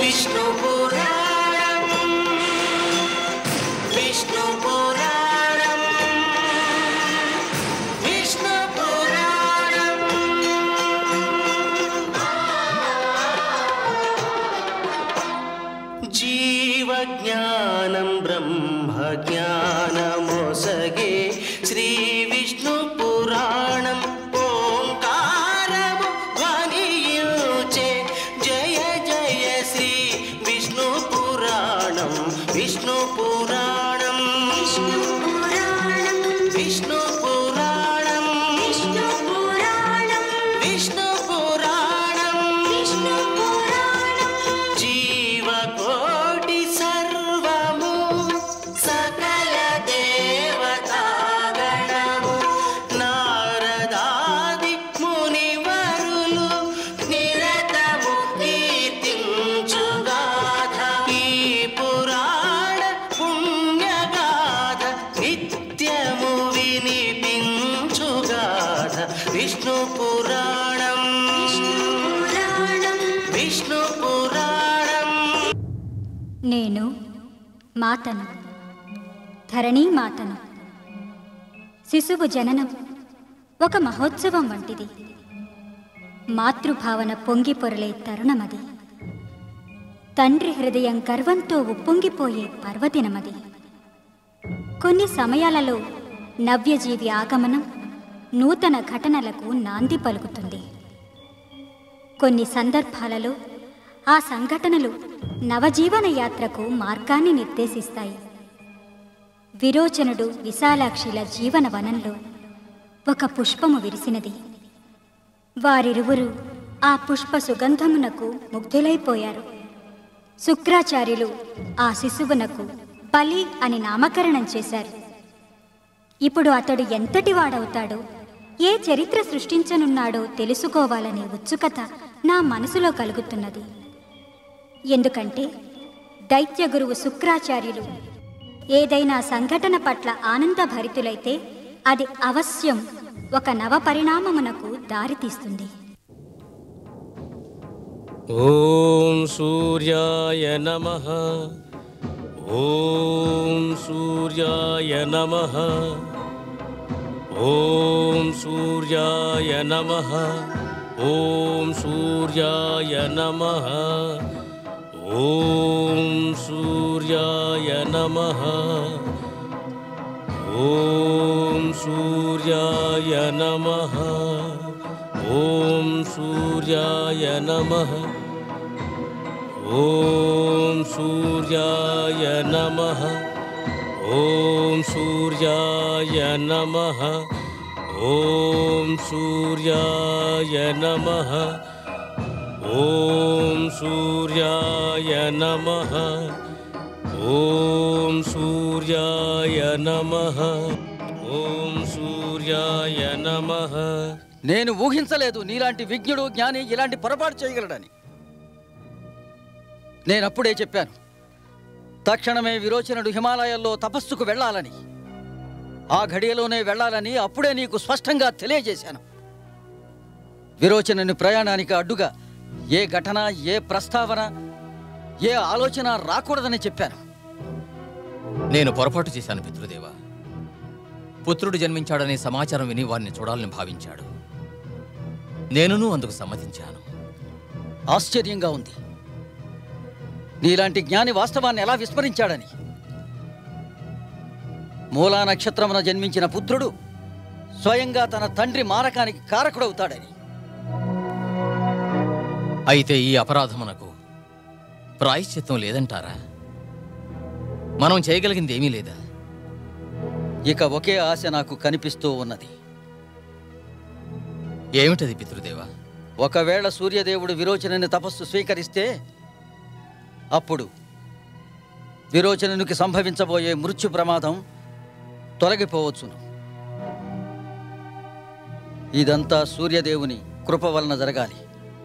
విష్ణు పురాణం విష్ణు పురాణం విష్ణు పురాణం జీవజ్ఞానం బ్రహ్మజ్ఞానమొసగే శ్రీ విష్ణు పురాణం ఓంకారము ధ్వనియుచే జయ జయ శ్రీ విష్ణు పురాణం విష్ణు పురాణం విష్ణు పురాణం విష్ణు పురాణం విష్ణు పురాణం విష్ణు పురాణం విష్ణు పురాణం జీవకోటి సర్వము సకల దేవతాగణము నారదాది మునివరులు నిరతము కీర్తించుగాథ ఈ పురాణ పుణ్యగాథ నిత్యము వినిపించుగాథ విష్ణు పురాణం పురాణం విష్ణు పురాణం నేను మాతను ధరణీ మాతను శిశువు జననం ఒక మహోత్సవం వంటిది మాతృభావన పొంగి పొరలే తరుణమది తండ్రి హృదయం గర్వంతో ఉప్పొంగిపోయే పర్వదినమది కొన్ని సమయాలలో నవ్యజీవి ఆగమనం నూతన ఘటనలకు నాంది పలుకుతుంది కొన్ని సందర్భాలలో ఆ సంఘటనలు నవజీవన యాత్రకు మార్గాన్ని నిర్దేశిస్తాయి విరోచనుడు విశాలాక్షిల జీవన వనంలో ఒక పుష్పము విరిసినది వారిరువురు ఆ పుష్ప సుగంధమునకు ముగ్ధులైపోయారు శుక్రాచార్యులు ఆ శిశువునకు బలి అని నామకరణం చేశారు ఇప్పుడు అతడు ఎంతటి వాడవుతాడో ఏ చరిత్ర సృష్టించనున్నాడో తెలుసుకోవాలనే ఉత్సుకత నా మనసులో కలుగుతున్నది ఎందుకంటే దైత్య గురువు శుక్రాచార్యులు ఏదైనా సంఘటన పట్ల ఆనందభరితులైతే అది అవశ్యం ఒక నవ పరిణామమునకు దారితీస్తుంది ॐ सूर्याय नमः ॐ सूर्याय नमः ॐ सूर्याय नमः ॐ सूर्याय नमः ॐ सूर्याय नमः ॐ सूर्याय नमः ॐ सूर्याय नमः ॐ सूर्याय नमः ॐ सूर्याय नमः ॐ सूर्याय नमः ॐ सूर्याय नमः ॐ सूर्याय नमः ॐ सूर्याय नमः నేను ఊహించలేదు నీలాంటి విజ్ఞుడు జ్ఞాని ఇలాంటి పొరపాటు చేయగలడని నేనప్పుడే చెప్పాను తక్షణమే విరోచనుడు హిమాలయాల్లో తపస్సుకు వెళ్ళాలని ఆ ఘడియలోనే వెళ్ళాలని అప్పుడే నీకు స్పష్టంగా తెలియజేశాను విరోచనుని ప్రయాణానికి అడ్డుగా ఏ ఘటన ఏ ప్రస్తావన ఏ ఆలోచన రాకూడదని చెప్పాను నేను పొరపాటు చేశాను పితృదేవ పుత్రుడు జన్మించాడనే సమాచారం విని వారిని చూడాలని భావించాడు నేనును అందుకు సమ్మతించాను ఆశ్చర్యంగా ఉంది నీలాంటి జ్ఞాని వాస్తవాన్ని ఎలా విస్మరించాడని మూలా నక్షత్రమున జన్మించిన పుత్రుడు స్వయంగా తన తండ్రి మారకానికి కారకుడవుతాడని అయితే ఈ అపరాధమునకు ప్రాయశ్చిత్తం లేదంటారా మనం చేయగలిగింది ఏమీ లేదా ఇక ఒకే ఆశ నాకు కనిపిస్తూ ఉన్నది ఏమిటది పితృదేవా ఒకవేళ సూర్యదేవుడు విరోచనుని తపస్సు స్వీకరిస్తే అప్పుడు విరోచనునికి సంభవించబోయే మృత్యు ప్రమాదం తొలగిపోవచ్చును ఇదంతా సూర్యదేవుని కృప వలన జరగాలి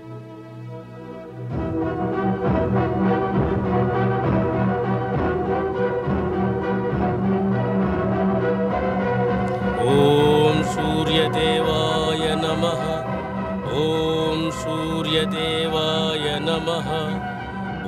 ॐ सूर्यदेवाय नमः ॐ सूर्यदेवाय नमः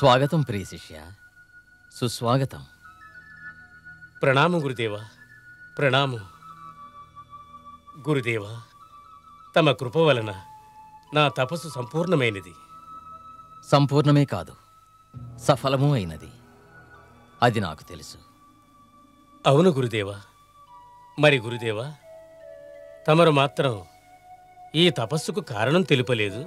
స్వాగతం ప్రియ శిష్య సుస్వాగతం ప్రణామం గురుదేవా ప్రణామం గురుదేవా తమ కృప వలన నా తపస్సు సంపూర్ణమైనది సంపూర్ణమే కాదు సఫలమూ అయినది అది నాకు తెలుసు అవును గురుదేవా మరి గురుదేవా తమరు మాత్రం ఈ తపస్సుకు కారణం తెలుపలేదు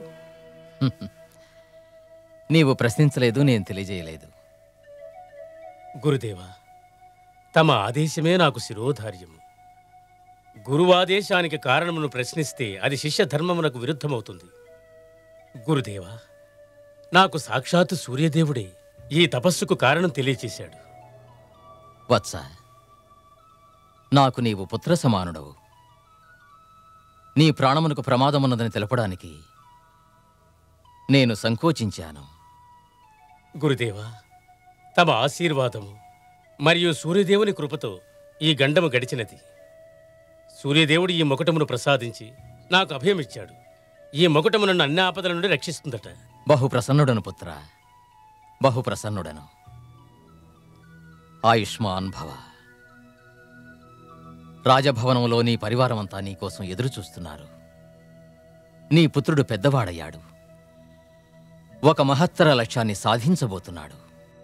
నీవు ప్రశ్నించలేదు నేను తెలియజేయలేదు గురుదేవా తమ ఆదేశమే నాకు శిరోధార్యము గురువాదేశానికి కారణమును ప్రశ్నిస్తే అది శిష్య ధర్మమునకు విరుద్ధమవుతుంది గురుదేవా నాకు సాక్షాత్తు సూర్యదేవుడే ఈ తపస్సుకు కారణం తెలియచేశాడు వత్స నాకు నీవు పుత్ర సమానుడవు నీ ప్రాణమునకు ప్రమాదమున్నదని తెలపడానికి నేను సంకోచించాను గురుదేవా తమ ఆశీర్వాదము మరియు సూర్యదేవుని కృపతో ఈ గండము గడిచినది సూర్యదేవుడు ఈ మొకటమును ప్రసాదించి నాకు అభయమిచ్చాడు ఈ మొకటము నన్ను అన్ని ఆపదల నుండి రక్షిస్తుందట బహు ప్రసన్నుడను పుత్ర బహు ప్రసన్నుడను ఆయుష్మాన్ భవ రాజభవనంలో నీ పరివారమంతా నీకోసం ఎదురు చూస్తున్నారు నీ పుత్రుడు పెద్దవాడయ్యాడు ఒక మహత్తర లక్ష్యాన్ని సాధించబోతున్నాడు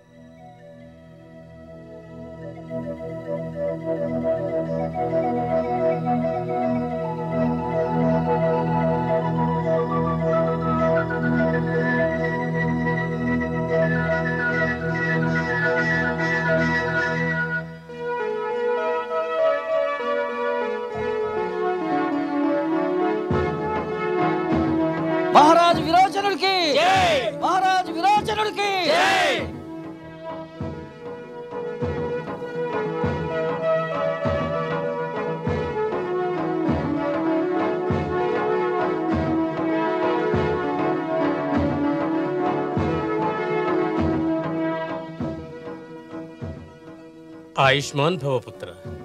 మహారాజు విరోచనుడికి మహారాజు విరోచనుడికి ఆయుష్మాన్ భవపుత్ర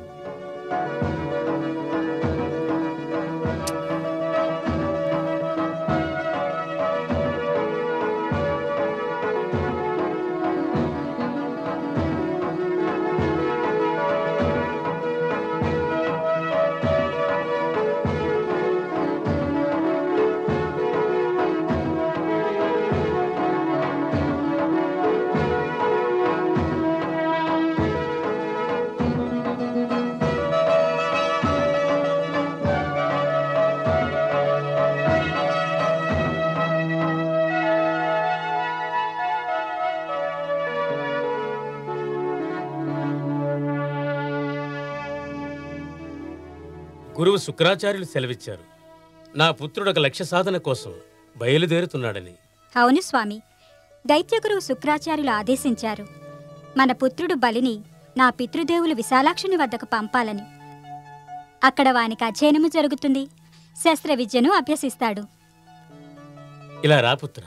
గురువు శుక్రాచార్యులు సెలవిచ్చారు నా పుత్రుడు ఒక లక్ష్య సాధన కోసం బయలుదేరుతున్నాడని అవును స్వామి దైత్యగురువు శుక్రాచార్యులు ఆదేశించారు మన పుత్రుడు బలిని నా పితృదేవులు విశాలాక్షుని వద్దకు పంపాలని అక్కడ వానికి అధ్యయనము జరుగుతుంది శస్త్ర విద్యను అభ్యసిస్తాడు ఇలా రా పుత్ర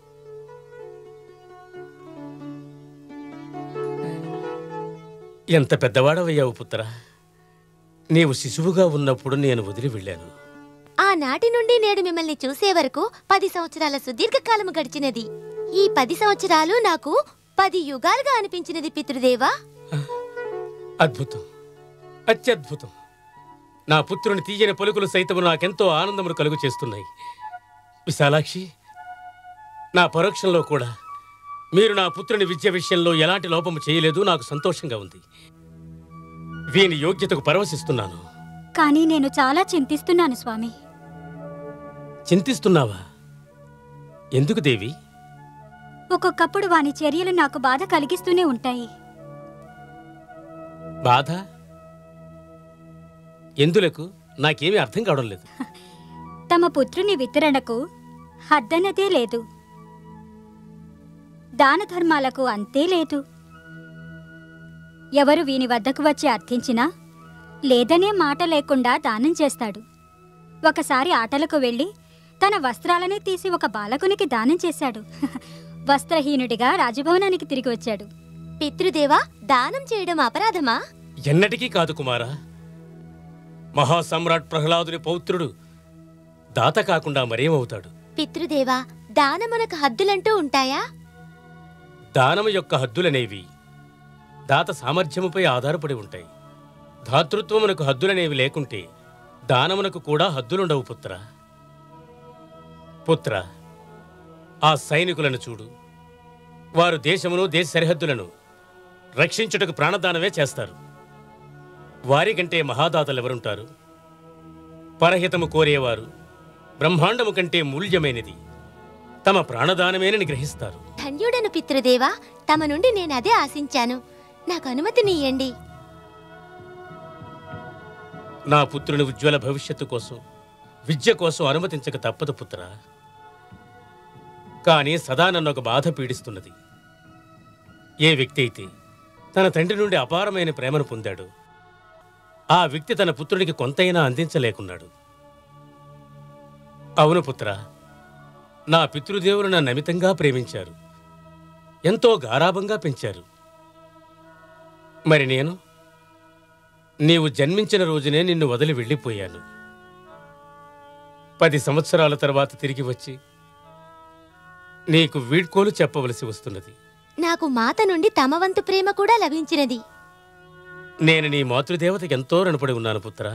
ఎంత పెద్దవాడవయ్యావు పుత్ర నీవు శిశువుగా ఉన్నప్పుడు నేను వదిలి వెళ్ళాను ఆనాటి నుండి నేడు మిమ్మల్ని చూసే వరకు పది సంవత్సరాల సుదీర్ఘకాలము గడిచినది ఈ పది సంవత్సరాలు నాకు పది యుగాలుగా అనిపించినది పితృదేవా అద్భుతం అత్యద్భుతం నా పుత్రుని తీయని పలుకులు సైతము నాకెంతో ఆనందమును కలుగు చేస్తున్నాయి విశాలాక్షి నా పరోక్షంలో కూడా మీరు నా పుత్రుని విద్య విషయంలో ఎలాంటి లోపము చేయలేదు నాకు సంతోషంగా ఉంది వీని యోగ్యతకు పరవశిస్తున్నాను కానీ నేను చాలా చింతిస్తున్నాను స్వామి చింతిస్తున్నావా ఎందుకు దేవి ఒక్కొక్కప్పుడు వాని చర్యలు నాకు బాధ కలిగిస్తూనే ఉంటాయి బాధ ఎందులకు నాకేమీ అర్థం కావడం లేదు తమ పుత్రుని వితరణకు హద్దనదే లేదు దాన ధర్మాలకు అంతే లేదు ఎవరు వీని వద్దకు వచ్చి అర్థించినా లేదనే మాట లేకుండా దానం చేస్తాడు ఒకసారి ఆటలకు వెళ్ళి తన వస్త్రాలనే తీసి ఒక బాలకునికి దానం చేశాడు వస్త్రహీనుడిగా రాజభవనానికి తిరిగి వచ్చాడు పితృదేవా దానం చేయడం అపరాధమా ఎన్నటికీ కాదు కుమారా మహాసమ్రాట్ ప్రహ్లాదుని పౌత్రుడు దాత కాకుండా మరేమవుతాడు పితృదేవా దానమునకు హద్దులంటూ ఉంటాయా దానము యొక్క హద్దులనేవి దాత సామర్థ్యముపై ఆధారపడి ఉంటాయి ధాతృత్వమునకు హద్దులనేవి లేకుంటే దానమునకు కూడా హద్దులుండవు పుత్ర పుత్ర ఆ సైనికులను చూడు వారు దేశమును దేశ సరిహద్దులను రక్షించుటకు ప్రాణదానమే చేస్తారు వారికంటే మహాదాతలు ఎవరుంటారు పరహితము కోరేవారు బ్రహ్మాండము కంటే మూల్యమైనది తమ ప్రాణదానమేనని గ్రహిస్తారు ధన్యుడను పితృదేవా తమ నుండి నేను అదే ఆశించాను నాకు అనుమతినియ్యండి నా పుత్రుని ఉజ్వల భవిష్యత్తు కోసం విద్య కోసం అనుమతించక తప్పదు పుత్ర కానీ సదా నన్ను ఒక బాధ పీడిస్తున్నది ఏ వ్యక్తి అయితే తన తండ్రి నుండి అపారమైన ప్రేమను పొందాడు ఆ వ్యక్తి తన పుత్రుడికి కొంతైనా అందించలేకున్నాడు అవును పుత్ర నా పితృదేవులు నన్ను అమితంగా ప్రేమించారు ఎంతో గారాభంగా పెంచారు మరి నేను నీవు జన్మించిన రోజునే నిన్ను వదిలి వెళ్ళిపోయాను పది సంవత్సరాల తర్వాత తిరిగి వచ్చి నీకు వీడ్కోలు చెప్పవలసి వస్తున్నది నాకు మాత నుండి తమ వంతు ప్రేమ కూడా లభించినది నేను నీ మాతృదేవతకి ఎంతో రుణపడి ఉన్నాను పుత్ర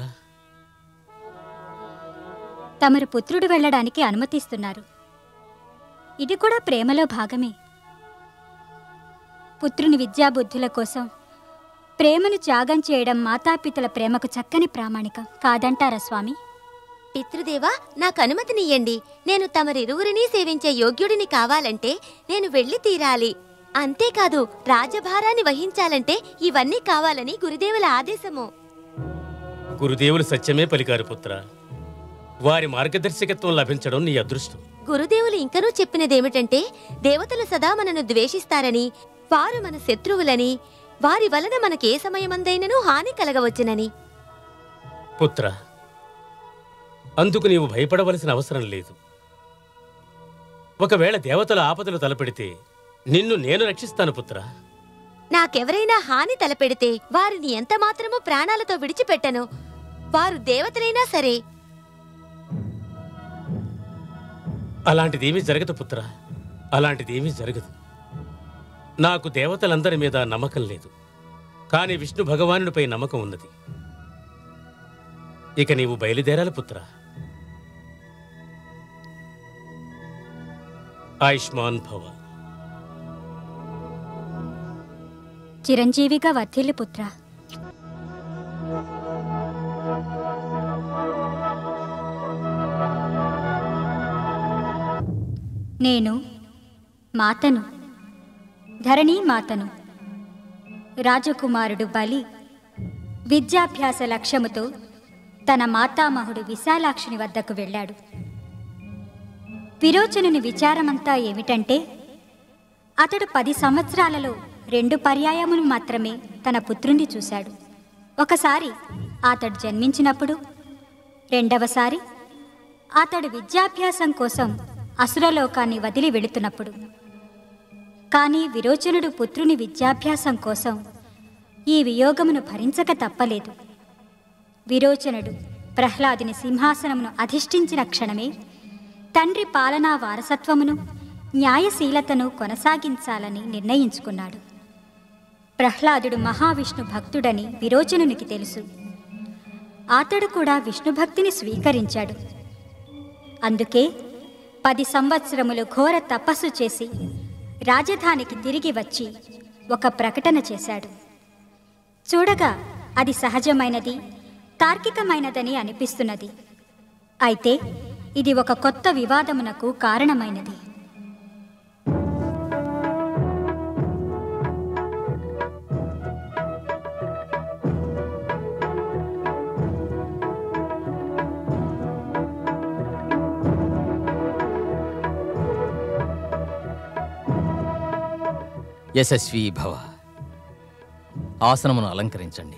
తమరు పుత్రుడు వెళ్ళడానికి అనుమతిస్తున్నారు ఇది కూడా ప్రేమలో భాగమే పుత్రుని విద్యాబుద్ధుల కోసం ప్రేమను త్యాగం చేయడం మాతాపితల ప్రేమకు చక్కని ప్రామాణికం కాదంటారా స్వామి పితృదేవా నాకు అనుమతినియ్యండి నేను తమరిరువురిని సేవించే యోగ్యుడిని కావాలంటే నేను వెళ్ళి తీరాలి అంతేకాదు రాజభారాన్ని వహించాలంటే ఇవన్నీ కావాలని గురుదేవుల ఆదేశము గురుదేవులు సత్యమే పలికారు పుత్ర వారి మార్గదర్శకత్వం లభించడం నీ అదృష్టం గురుదేవులు ఇంకనూ చెప్పినదేమిటంటే దేవతలు సదా మనను ద్వేషిస్తారని వారు మన శత్రువులని వారి వలన మనకే సమయమందైనను హాని కలగవచ్చునని పుత్ర అందుకు నీవు భయపడవలసిన అవసరం లేదు ఒకవేళ దేవతల ఆపదలు తలపెడితే నిన్ను నేను రక్షిస్తాను పుత్ర నాకెవరైనా హాని తలపెడితే వారిని ఎంత మాత్రమూ ప్రాణాలతో విడిచిపెట్టను వారు దేవతలైనా సరే అలాంటిదేమీ జరగదు పుత్ర అలాంటిదేమీ జరగదు నాకు దేవతలందరి మీద నమ్మకం లేదు కానీ విష్ణు భగవానుడిపై నమ్మకం ఉన్నది ఇక నీవు బయలుదేరాలి పుత్ర ఆయుష్మాన్ భవ చిరంజీవిగా వర్ధిల్లు పుత్ర నేను మాతను ధరణీ మాతను రాజకుమారుడు బలి విద్యాభ్యాస లక్ష్యముతో తన మాతామహుడు విశాలాక్షుని వద్దకు వెళ్ళాడు విరోచనుని విచారమంతా ఏమిటంటే అతడు పది సంవత్సరాలలో రెండు పర్యాయములు మాత్రమే తన పుత్రుణ్ణి చూశాడు ఒకసారి అతడు జన్మించినప్పుడు రెండవసారి అతడు విద్యాభ్యాసం కోసం అసురలోకాన్ని వదిలి వెళుతున్నప్పుడు కానీ విరోచనుడు పుత్రుని విద్యాభ్యాసం కోసం ఈ వియోగమును భరించక తప్పలేదు విరోచనుడు ప్రహ్లాదుని సింహాసనమును అధిష్ఠించిన క్షణమే తండ్రి పాలనా వారసత్వమును న్యాయశీలతను కొనసాగించాలని నిర్ణయించుకున్నాడు ప్రహ్లాదుడు మహావిష్ణు భక్తుడని విరోచనునికి తెలుసు అతడు కూడా విష్ణు భక్తిని స్వీకరించాడు అందుకే పది సంవత్సరములు ఘోర తపస్సు చేసి రాజధానికి తిరిగి వచ్చి ఒక ప్రకటన చేశాడు చూడగా అది సహజమైనది తార్కికమైనదని అనిపిస్తున్నది అయితే ఇది ఒక కొత్త వివాదమునకు కారణమైనది యశస్వీ భవ ఆసనమును అలంకరించండి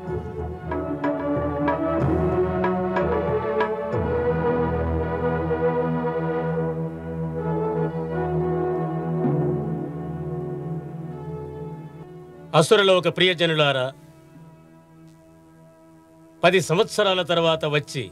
అసురలోక ప్రియజనులారా పది సంవత్సరాల తర్వాత వచ్చి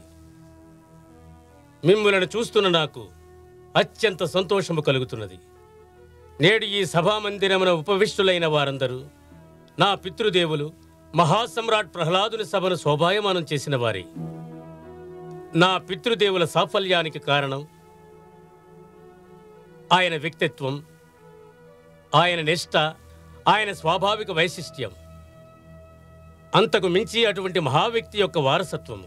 మిమ్ములను చూస్తున్న నాకు అత్యంత సంతోషము కలుగుతున్నది నేడు ఈ సభామందిరమున ఉపవిష్టులైన వారందరూ నా పితృదేవులు మహాసమ్రాట్ ప్రహ్లాదుని సభను శోభాయమానం చేసిన వారే నా పితృదేవుల సాఫల్యానికి కారణం ఆయన వ్యక్తిత్వం ఆయన నిష్ట ఆయన స్వాభావిక వైశిష్ట్యం అంతకు మించి అటువంటి మహావ్యక్తి యొక్క వారసత్వము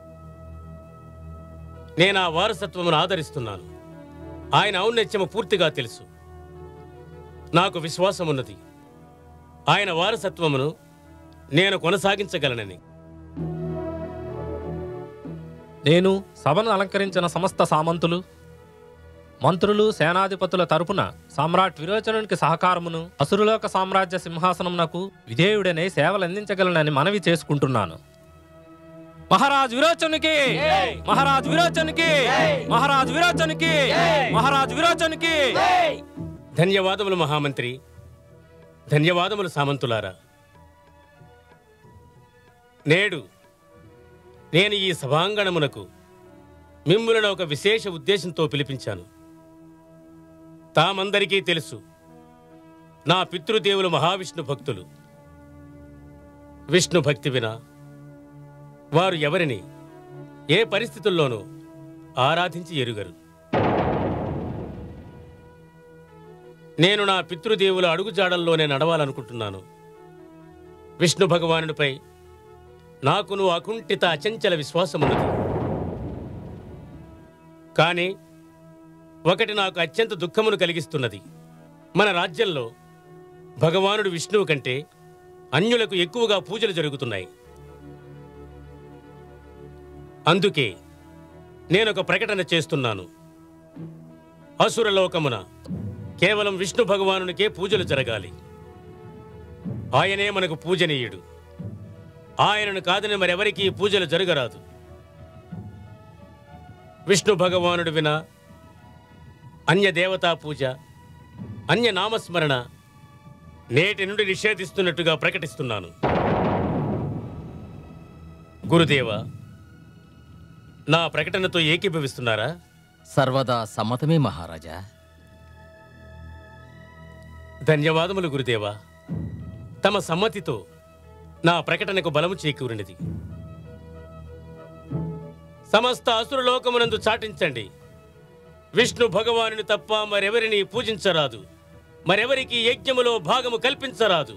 నేను ఆ వారసత్వమును ఆదరిస్తున్నాను ఆయన ఔన్నత్యము పూర్తిగా తెలుసు నాకు విశ్వాసమున్నది ఆయన వారసత్వమును నేను కొనసాగించగలనని నేను సభను అలంకరించిన సమస్త సామంతులు మంత్రులు సేనాధిపతుల తరపున సామ్రాట్ విరోచనునికి సహకారమును అసురులోక సామ్రాజ్య సింహాసనమునకు విధేయుడనే సేవలు అందించగలనని మనవి చేసుకుంటున్నాను మహారాజ్ విరోచనుకి మహారాజ్ విరోచనుకి మహారాజ్ విరోచనుకి మహారాజ్ విరోచనుకి ధన్యవాదములు మహామంత్రి ధన్యవాదములు సామంతులారా నేడు నేను ఈ సభాంగణమునకు మిమ్ములను ఒక విశేష ఉద్దేశంతో పిలిపించాను తామందరికీ తెలుసు నా పితృదేవులు మహావిష్ణు భక్తులు విష్ణు భక్తి వినా వారు ఎవరిని ఏ పరిస్థితుల్లోనూ ఆరాధించి ఎరుగరు నేను నా పితృదేవుల అడుగుజాడల్లోనే నడవాలనుకుంటున్నాను విష్ణు భగవానుడిపై నాకును అకుంఠిత అచంచల విశ్వాసమున్నది కానీ ఒకటి నాకు అత్యంత దుఃఖమును కలిగిస్తున్నది మన రాజ్యంలో భగవానుడు విష్ణువు కంటే అన్యులకు ఎక్కువగా పూజలు జరుగుతున్నాయి అందుకే నేనొక ప్రకటన చేస్తున్నాను అసురలోకమున కేవలం విష్ణు భగవానునికే పూజలు జరగాలి ఆయనే మనకు పూజనీయుడు ఆయనను కాదని మరెవరికీ పూజలు జరగరాదు విష్ణు భగవానుడు విన అన్య దేవతా పూజ అన్య నామస్మరణ నేటి నుండి నిషేధిస్తున్నట్టుగా ప్రకటిస్తున్నాను గురుదేవ నా ప్రకటనతో ఏకీభవిస్తున్నారా సర్వదా సమ్మతమే మహారాజా ధన్యవాదములు గురుదేవా తమ సమ్మతితో నా ప్రకటనకు బలము చేకూరినది సమస్త అసురలోకమునందు చాటించండి విష్ణు భగవానుని తప్ప మరెవరిని పూజించరాదు మరెవరికి యజ్ఞములో భాగము కల్పించరాదు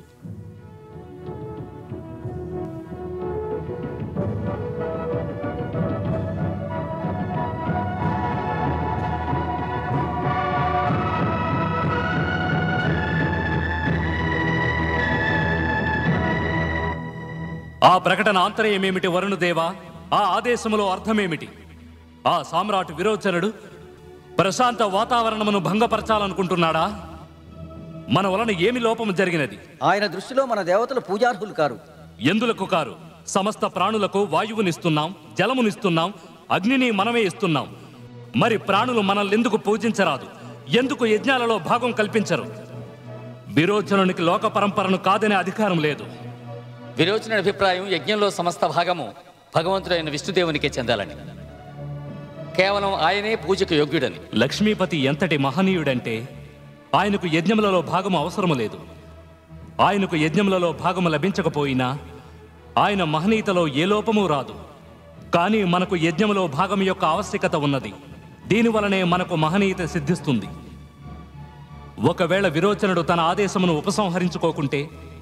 ఆ ప్రకటన ఆంతర్యమేమిటి వరుణదేవా ఆ ఆదేశములో అర్థమేమిటి ఆ సామ్రాట్ విరోచనుడు ప్రశాంత వాతావరణమును భంగపరచాలనుకుంటున్నాడా మన వలన ఏమి లోపము జరిగినది ఆయన దృష్టిలో మన దేవతలు పూజార్హులు కారు ఎందులకు కారు సమస్త ప్రాణులకు వాయువునిస్తున్నాం జలమునిస్తున్నాం అగ్నిని మనమే ఇస్తున్నాం మరి ప్రాణులు మనల్ని ఎందుకు పూజించరాదు ఎందుకు యజ్ఞాలలో భాగం కల్పించరు విరోచనునికి లోక పరంపరను కాదనే అధికారం లేదు విరోచన అభిప్రాయం యజ్ఞంలో సమస్త భాగము భగవంతుడైన విష్ణుదేవునికే చెందాలని కేవలం ఆయనే పూజకు యోగ్యుడని లక్ష్మీపతి ఎంతటి మహనీయుడంటే ఆయనకు యజ్ఞములలో భాగము అవసరము లేదు ఆయనకు యజ్ఞములలో భాగము లభించకపోయినా ఆయన మహనీయతలో ఏ లోపము రాదు కానీ మనకు యజ్ఞములో భాగం యొక్క ఆవశ్యకత ఉన్నది దీనివలనే మనకు మహనీయత సిద్ధిస్తుంది ఒకవేళ విరోచనుడు తన ఆదేశమును ఉపసంహరించుకోకుంటే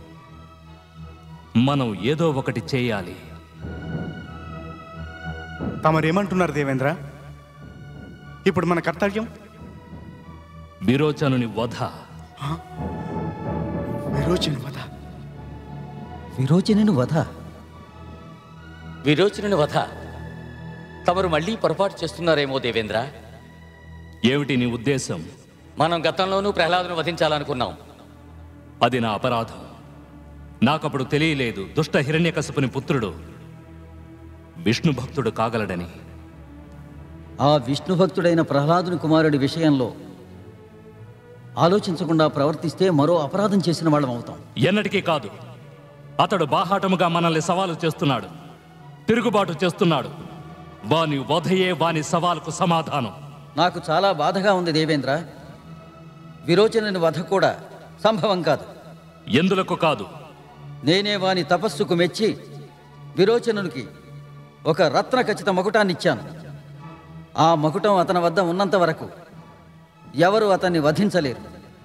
మనం ఏదో ఒకటి చేయాలి తమరేమంటున్నారు దేవేంద్ర ఇప్పుడు మన కర్తవ్యం విరోచనుని వధ విరోచన వధ విరోచనను వధ విరోచనుని వధ తమరు మళ్ళీ పొరపాటు చేస్తున్నారేమో దేవేంద్ర ఏమిటి నీ ఉద్దేశం మనం గతంలోనూ ప్రహ్లాదును వధించాలనుకున్నాం అది నా అపరాధం నాకప్పుడు తెలియలేదు దుష్ట హిరణ్యకశపుని పుత్రుడు విష్ణు భక్తుడు కాగలడని ఆ విష్ణు భక్తుడైన ప్రహ్లాదుని కుమారుడి విషయంలో ఆలోచించకుండా ప్రవర్తిస్తే మరో అపరాధం చేసిన వాళ్ళం అవుతాం ఎన్నటికీ కాదు అతడు బాహాటముగా మనల్ని సవాలు చేస్తున్నాడు తిరుగుబాటు చేస్తున్నాడు వాని వధయే వాని సవాలుకు సమాధానం నాకు చాలా బాధగా ఉంది దేవేంద్ర విరోచనని వధ కూడా సంభవం కాదు ఎందులకు కాదు నేనే వాని తపస్సుకు మెచ్చి విరోచనునికి ఒక రత్న ఖచ్చిత మకుటాన్నిచ్చాను ఆ మకుటం అతని వద్ద ఉన్నంత వరకు ఎవరు అతన్ని వధించలేరు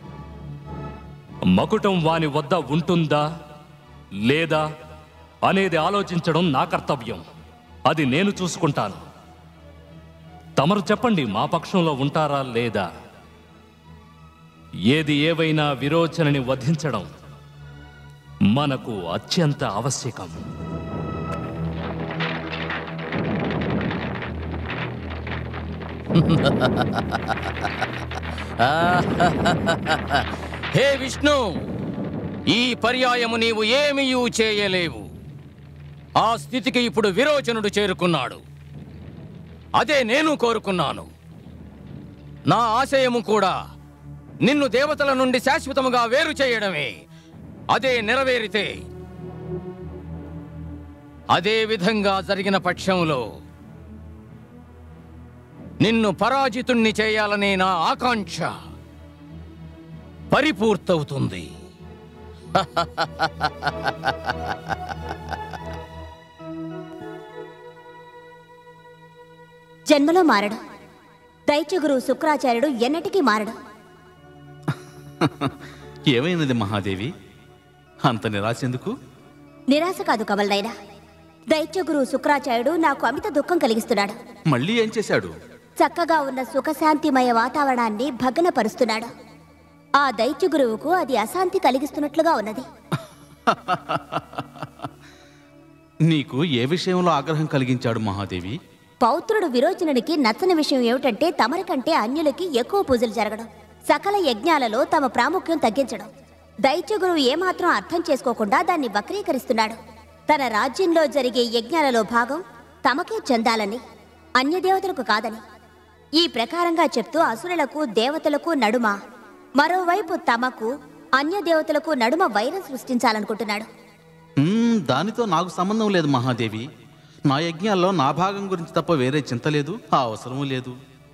మకుటం వాని వద్ద ఉంటుందా లేదా అనేది ఆలోచించడం నా కర్తవ్యం అది నేను చూసుకుంటాను తమరు చెప్పండి మా పక్షంలో ఉంటారా లేదా ఏది ఏవైనా విరోచనని వధించడం మనకు అత్యంత ఆవశ్యకం హే విష్ణు ఈ పర్యాయము నీవు ఏమీయూ చేయలేవు ఆ స్థితికి ఇప్పుడు విరోచనుడు చేరుకున్నాడు అదే నేను కోరుకున్నాను నా ఆశయము కూడా నిన్ను దేవతల నుండి శాశ్వతముగా వేరు చేయడమే అదే నెరవేరితే అదే విధంగా జరిగిన పక్షంలో నిన్ను పరాజితుణ్ణి చేయాలనే నా ఆకాంక్ష పరిపూర్తవుతుంది జన్మలో మారడు దైత్యగురు శుక్రాచార్యుడు ఎన్నటికీ మారడు ఏమైనది మహాదేవి అంత నిరాశ ఎందుకు నిరాశ కాదు కమల్నైనా దైత్యగురు శుక్రాచార్యుడు నాకు అమిత దుఃఖం కలిగిస్తున్నాడు మళ్ళీ ఏం చేశాడు చక్కగా ఉన్న సుఖశాంతిమయ వాతావరణాన్ని భగ్నపరుస్తున్నాడు ఆ దైత్య గురువుకు అది అశాంతి కలిగిస్తున్నట్లుగా ఉన్నది నీకు ఏ విషయంలో ఆగ్రహం కలిగించాడు మహాదేవి పౌత్రుడు విరోచనుడికి నచ్చని విషయం ఏమిటంటే తమరి కంటే అన్యులకి ఎక్కువ పూజలు జరగడం సకల యజ్ఞాలలో తమ ప్రాముఖ్యం తగ్గించడం దైత్య గురువు ఏమాత్రం అర్థం చేసుకోకుండా దాన్ని వక్రీకరిస్తున్నాడు తన రాజ్యంలో జరిగే యజ్ఞాలలో భాగం తమకే చెందాలని అన్యదేవతలకు కాదని ఈ ప్రకారంగా చెప్తూ అసురులకు దేవతలకు నడుమ మరోవైపు తమకు అన్యదేవతలకు నడుమ వైరం సృష్టించాలనుకుంటున్నాడు మ్మ్, దానితో నాకు సంబంధం లేదు మహాదేవి నా యజ్ఞాల్లో నా భాగం గురించి తప్ప వేరే చింత లేదు ఆ అవసరమూ లేదు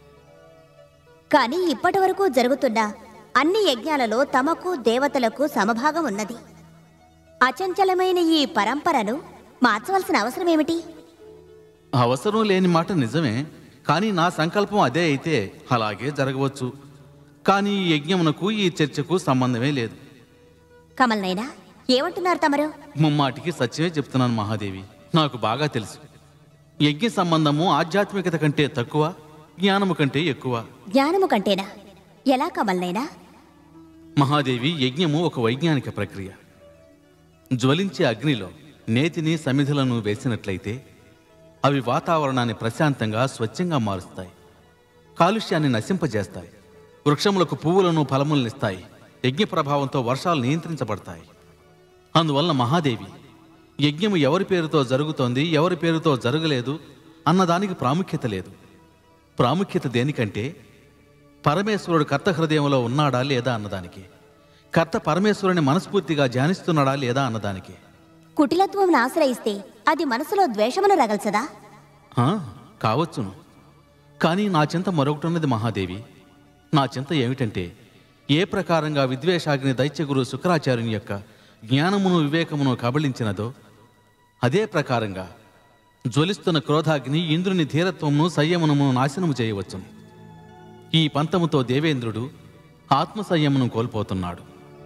కానీ ఇప్పటి వరకు జరుగుతున్న అన్ని యజ్ఞాలలో తమకు దేవతలకు సమభాగం ఉన్నది అచంచలమైన ఈ పరంపరను మార్చవలసిన అవసరం ఏమిటి అవసరం లేని మాట నిజమే కానీ నా సంకల్పం అదే అయితే అలాగే జరగవచ్చు కానీ ఈ యజ్ఞమునకు ఈ చర్చకు సంబంధమే లేదు కమల్నైనా ఏమంటున్నారు తమరు ముమ్మాటికి సత్యమే చెప్తున్నాను మహాదేవి నాకు బాగా తెలుసు యజ్ఞ సంబంధము ఆధ్యాత్మికత కంటే తక్కువ జ్ఞానము కంటే ఎక్కువ జ్ఞానము కంటేనా ఎలా కమల్నైనా మహాదేవి యజ్ఞము ఒక వైజ్ఞానిక ప్రక్రియ జ్వలించే అగ్నిలో నేతిని సమిధులను వేసినట్లయితే అవి వాతావరణాన్ని ప్రశాంతంగా స్వచ్ఛంగా మారుస్తాయి కాలుష్యాన్ని నశింపజేస్తాయి వృక్షములకు పువ్వులను ఫలములనిస్తాయి యజ్ఞ ప్రభావంతో వర్షాలు నియంత్రించబడతాయి అందువలన మహాదేవి యజ్ఞము ఎవరి పేరుతో జరుగుతోంది ఎవరి పేరుతో జరగలేదు అన్నదానికి ప్రాముఖ్యత లేదు ప్రాముఖ్యత దేనికంటే పరమేశ్వరుడు కర్త హృదయంలో ఉన్నాడా లేదా అన్నదానికి కర్త పరమేశ్వరుని మనస్ఫూర్తిగా ధ్యానిస్తున్నాడా లేదా అన్నదానికి కుటిలత్వం ఆశ్రయిస్తే అది మనసులో ద్వేషమును రగల్చదా ఆ, కావచ్చును కానీ నా చింత మరొకటి ఉన్నది మహాదేవి నా చింత ఏమిటంటే ఏ ప్రకారంగా విద్వేషాగ్ని దైత్యగురు శుక్రాచార్యుని యొక్క జ్ఞానమును వివేకమును కబళించినదో అదే ప్రకారంగా జ్వలిస్తున్న క్రోధాగ్ని ఇంద్రుని ధీరత్వమును సంయమనమును నాశనము చేయవచ్చును ఈ పంతముతో దేవేంద్రుడు ఆత్మ సంయమనం కోల్పోతున్నాడు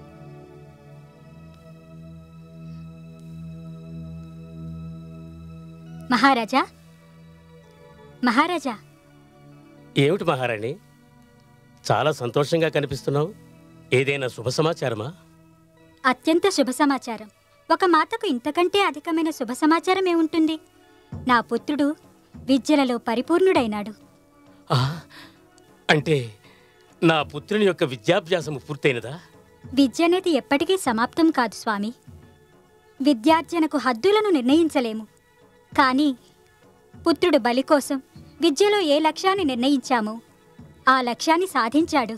మహారాజా మహారాజా ఏమిటి మహారాణి చాలా సంతోషంగా కనిపిస్తున్నావు ఏదైనా శుభ సమాచారమా అత్యంత శుభ సమాచారం ఒక మాతకు ఇంతకంటే అధికమైన శుభ సమాచారం ఏముంటుంది నా పుత్రుడు విద్యలలో పరిపూర్ణుడైనాడు ఆ, అంటే నా పుత్రుని యొక్క విద్యాభ్యాసము పూర్తయినదా విద్య అనేది ఎప్పటికీ సమాప్తం కాదు స్వామి విద్యార్జనకు హద్దులను నిర్ణయించలేము కానీ పుత్రుడు బలి కోసం విద్యలో ఏ లక్ష్యాన్ని నిర్ణయించామో ఆ లక్ష్యాన్ని సాధించాడు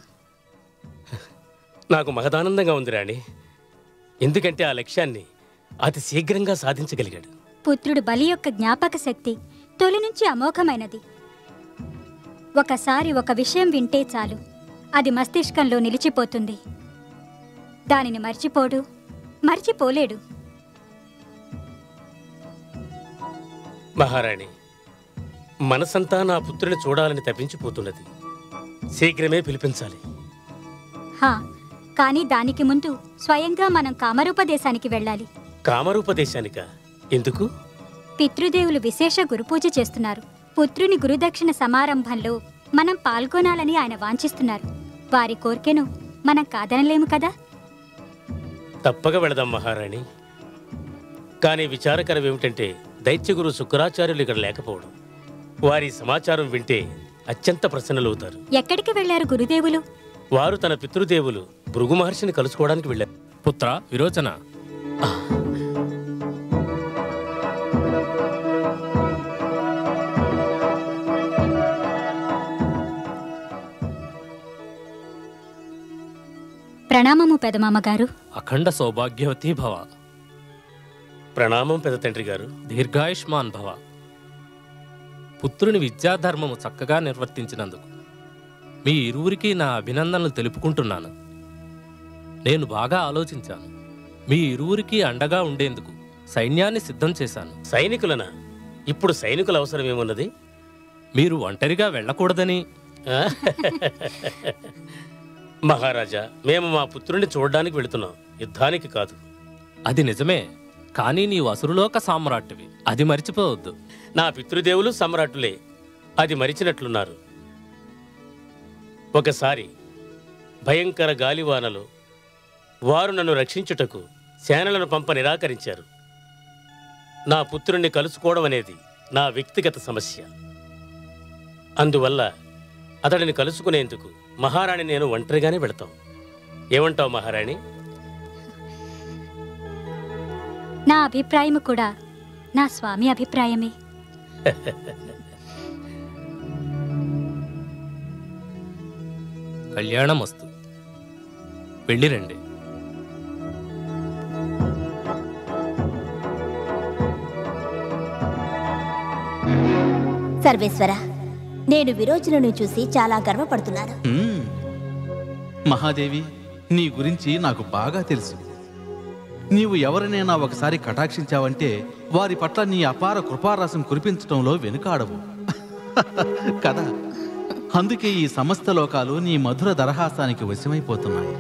నాకు మహదానందంగా ఉంది రాణి ఎందుకంటే ఆ లక్ష్యాన్ని అతి శీఘ్రంగా సాధించగలిగాడు పుత్రుడు బలి యొక్క జ్ఞాపక శక్తి తొలి నుంచి అమోఘమైనది ఒకసారి ఒక విషయం వింటే చాలు అది మస్తిష్కంలో నిలిచిపోతుంది దానిని మర్చిపోడు మర్చిపోలేడు మహారాణి మనసంతా నా పుత్రుని చూడాలని తప్పించిపోతున్నది శీఘ్రమే పిలిపించాలి హా కానీ దానికి ముందు స్వయంగా మనం కామరూపదేశానికి వెళ్ళాలి కామరూపదేశానిక ఎందుకు పితృదేవులు విశేష గురుపూజ చేస్తున్నారు పుత్రుని గురుదక్షిణ సమారంభంలో మనం పాల్గొనాలని ఆయన వాంఛిస్తున్నారు వారి కోర్కెను మనం కాదనలేము కదా తప్పక వెళదాం మహారాణి కానీ విచారకరం ఏమిటంటే దైత్యగురు శుక్రాచార్యులు ఇక్కడ లేకపోవడం వారి సమాచారం వింటే అత్యంత ప్రసన్నలవుతారు ఎక్కడికి వెళ్లారు గురుదేవులు వారు తన పితృదేవులు భృగు మహర్షిని కలుసుకోవడానికి వెళ్ళారు పుత్ర విరోచన ప్రణామము పెదమామగారు అఖండ సౌభాగ్యవతి భవ ప్రణామం పెద్ద తండ్రి గారు దీర్ఘాయుష్మాన్ భవ పుత్రుని విద్యాధర్మము చక్కగా నిర్వర్తించినందుకు మీ ఇరువురికి నా అభినందనలు తెలుపుకుంటున్నాను నేను బాగా ఆలోచించాను మీ ఇరువురికి అండగా ఉండేందుకు సైన్యాన్ని సిద్ధం చేశాను సైనికులనా ఇప్పుడు సైనికుల అవసరం ఏమున్నది మీరు ఒంటరిగా వెళ్ళకూడదని మహారాజా మేము మా పుత్రుణ్ణి చూడడానికి వెళుతున్నాం యుద్ధానికి కాదు అది నిజమే కానీ నీవు అసురులోక సామ్రాట్టివి అది మర్చిపోవద్దు నా పితృదేవులు సమ్రాటులే అది మరిచినట్లున్నారు ఒకసారి భయంకర గాలివానలో వారు నన్ను రక్షించుటకు సేనలను పంప నిరాకరించారు నా పుత్రుణ్ణి కలుసుకోవడం అనేది నా వ్యక్తిగత సమస్య అందువల్ల అతడిని కలుసుకునేందుకు మహారాణి నేను ఒంటరిగానే వెళతాం ఏమంటావు మహారాణి నా అభిప్రాయము కూడా నా స్వామి అభిప్రాయమే కళ్యాణం వస్తు వెళ్ళిరండి సర్వేశ్వర నేను విరోచనను చూసి చాలా గర్వపడుతున్నాను హ్మ్. మహాదేవి నీ గురించి నాకు బాగా తెలుసు నీవు ఎవరినైనా ఒకసారి కటాక్షించావంటే వారి పట్ల నీ అపార కృపారసం కురిపించడంలో వెనుకాడవు కదా అందుకే ఈ సమస్త లోకాలు నీ మధుర దరహాసానికి వశమైపోతున్నాయి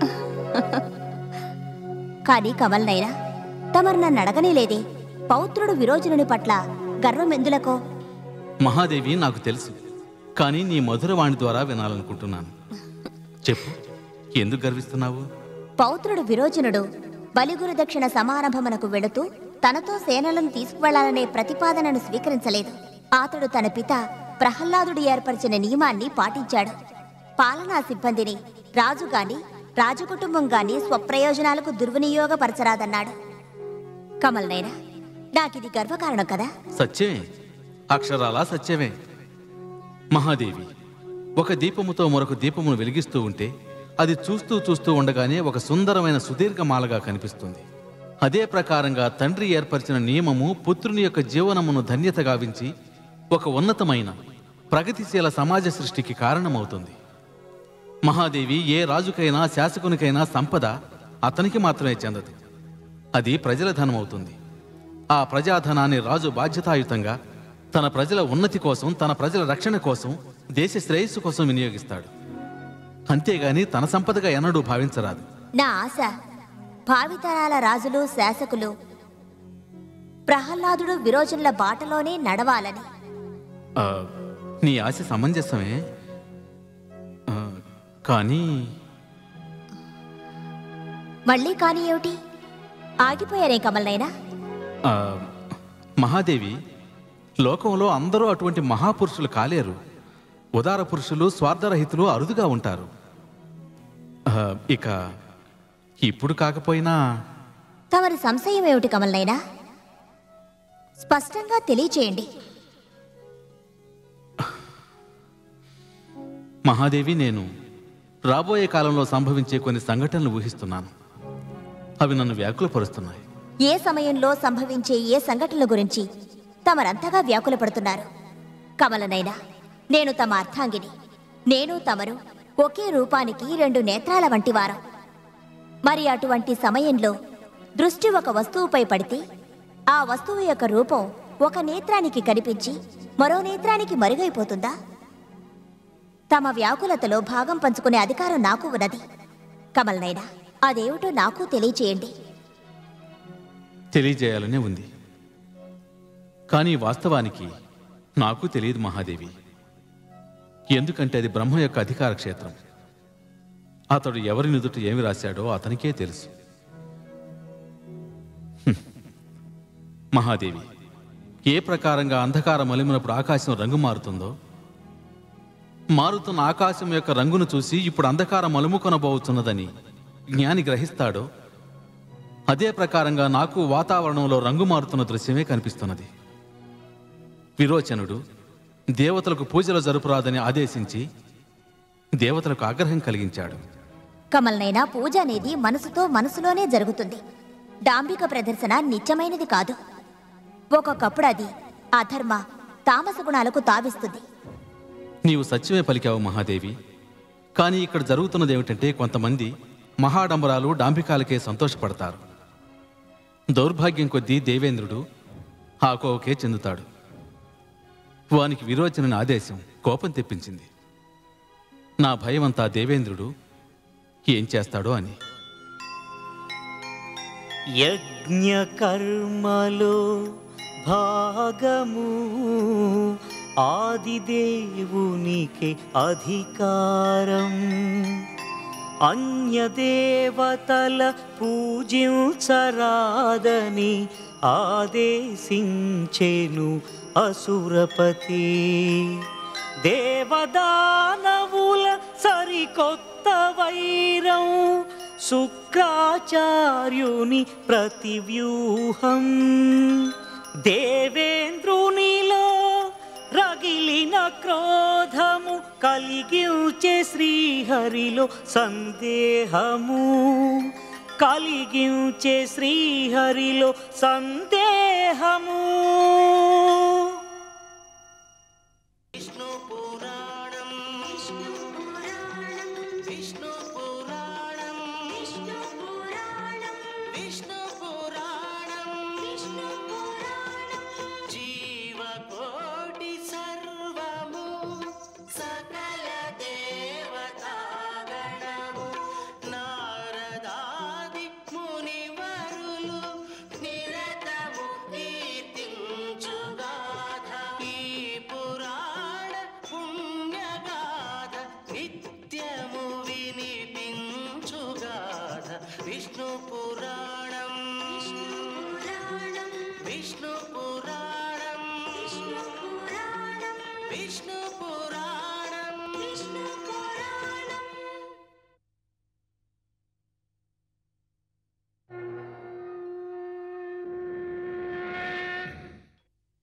కానీ కమల్నైనా తమరు నన్ను అడగనే లేదే పౌత్రుడు విరోచనుని పట్ల గర్వం ఎందులకో మహాదేవి నాకు తెలుసు కానీ నీ మధురవాణి ద్వారా వినాలనుకుంటున్నాను చెప్పు ఎందుకు గర్విస్తున్నావు పౌత్రుడు విరోచనుడు బలిగురు దక్షిణ సమారంభమునకు వెళుతూ తనతో సేనలను తీసుకువెళ్లాలనే ప్రతిపాదనను స్వీకరించలేదు అతడు తన పిత ప్రహ్లాదుడు ఏర్పరిచిన నియమాన్ని పాటించాడు పాలనా సిబ్బందిని రాజు గాని రాజకుటుంబం గాని స్వప్రయోజనాలకు దుర్వినియోగపరచరాదన్నాడు కమల్నైనా నాకిది గర్వకారణం కదా సత్యమే అక్షరాలా సత్యమే మహాదేవి ఒక దీపముతో మరొక దీపమును వెలిగిస్తూ ఉంటే అది చూస్తూ చూస్తూ ఉండగానే ఒక సుందరమైన సుదీర్ఘమాలగా కనిపిస్తుంది అదే ప్రకారంగా తండ్రి ఏర్పరిచిన నియమము పుత్రుని యొక్క జీవనమును ధన్యత గావించి ఒక ఉన్నతమైన ప్రగతిశీల సమాజ సృష్టికి కారణమవుతుంది మహాదేవి ఏ రాజుకైనా శాసకునికైనా సంపద అతనికి మాత్రమే చెందదు అది ప్రజల ధనం అవుతుంది ఆ ప్రజాధనాన్ని రాజు బాధ్యతాయుతంగా తన ప్రజల ఉన్నతి కోసం తన ప్రజల రక్షణ కోసం దేశ శ్రేయస్సు కోసం వినియోగిస్తాడు అంతేగాని తన సంపదగా ఎన్నడూ భావించరాదు నా ఆశ భావితరాల రాజులు శాసకులు ప్రహ్లాదుడు విరోచనుల బాటలోనే నడవాలని ఆ, నీ ఆశ సమంజసమే ఆ, కానీ మళ్ళీ కాని ఏమిటి ఆగిపోయారే కమల్నైనా ఆ, మహాదేవి లోకంలో అందరూ అటువంటి మహాపురుషులు కాలేరు ఉదార పురుషులు స్వార్థరహితులు అరుదుగా ఉంటారు ఆ, ఇక ఇప్పుడు కాకపోయినా తమరి సంశయం ఏమిటి కమల్నైనా స్పష్టంగా తెలియచేయండి మహాదేవి నేను రాబోయే కాలంలో సంభవించే కొన్ని సంఘటనలు ఊహిస్తున్నాను అవి నన్ను వ్యాకులపరుస్తున్నాయి ఏ సమయంలో సంభవించే ఏ సంఘటనల గురించి తమరంతగా వ్యాకులపడుతున్నారు కమలనైనా నేను తమ అర్థాంగిని నేను తమరు ఒకే రూపానికి రెండు నేత్రాల వంటివారం మరి అటువంటి సమయంలో దృష్టి ఒక వస్తువుపై పడితే ఆ వస్తువు యొక్క రూపం ఒక నేత్రానికి కనిపించి మరో నేత్రానికి మరుగైపోతుందా తమ వ్యాకులతలో భాగం పంచుకునే అధికారం నాకు ఉన్నది కమల్ నైనా అదేమిటో నాకు తెలియచేయండి తెలియజేయాలనే ఉంది కానీ వాస్తవానికి నాకు తెలియదు మహాదేవి ఎందుకంటే అది బ్రహ్మ యొక్క అధికార క్షేత్రం అతడు ఎవరి నుదుట ఏమి రాశాడో అతనికే తెలుసు హ్మ్. మహాదేవి ఏ ప్రకారంగా అంధకారం మలిమినప్పుడు ఆకాశం రంగు మారుతుందో మారుతున్న ఆకాశం యొక్క రంగును చూసి ఇప్పుడు అంధకారం అలుముకొనబోతున్నదని జ్ఞాని గ్రహిస్తాడో అదే ప్రకారంగా నాకు వాతావరణంలో రంగు మారుతున్న దృశ్యమే కనిపిస్తున్నది విరోచనుడు దేవతలకు పూజలు జరుపురాదని ఆదేశించి దేవతలకు ఆగ్రహం కలిగించాడు కమల్ నైనా పూజ అనేది మనసుతో మనసులోనే జరుగుతుంది డాంబిక ప్రదర్శన నిత్యమైనది కాదు ఒక్కొక్కప్పుడు అది అధర్మ తామస గుణాలకు తావిస్తుంది నీవు సత్యమే పలికావు మహాదేవి కానీ ఇక్కడ జరుగుతున్నది ఏమిటంటే కొంతమంది మహాడంబరాలు డాంబికాలకే సంతోషపడతారు దౌర్భాగ్యం కొద్దీ దేవేంద్రుడు ఆ కోవకే చెందుతాడు వానికి విరోచనని ఆదేశం కోపం తెప్పించింది నా భయమంతా దేవేంద్రుడు ఏం చేస్తాడో అని యజ్ఞకర్మలో భాగము ఆదిదేవునికి అధికారం అన్యదేవతల పూజించరాదని ఆదేశించెను అసురపతి దేవదానవుల సరికొత్త వైరం శుక్రాచార్యుని ప్రతివ్యూహం దేవేంద్రునిలో రగిలిన క్రోధము కలిగించే శ్రీహరిలో సందేహము కలిగించే శ్రీహరిలో సందేహము విష్ణు పురాణం విష్ణు పురాణం విష్ణు పురాణం విష్ణు పురాణం విష్ణు పురాణం విష్ణు పురాణం జీవకోటి సర్వము సకల దేవతాగణము నారదాది మునివరులు నిరతము కీర్తించుగాథ ఈ పురాణ పుణ్యగాథ నిత్యము వినిపించుగాథ విష్ణు పురాణం విష్ణు పురాణం విష్ణు పురాణం విష్ణు పురాణం విష్ణు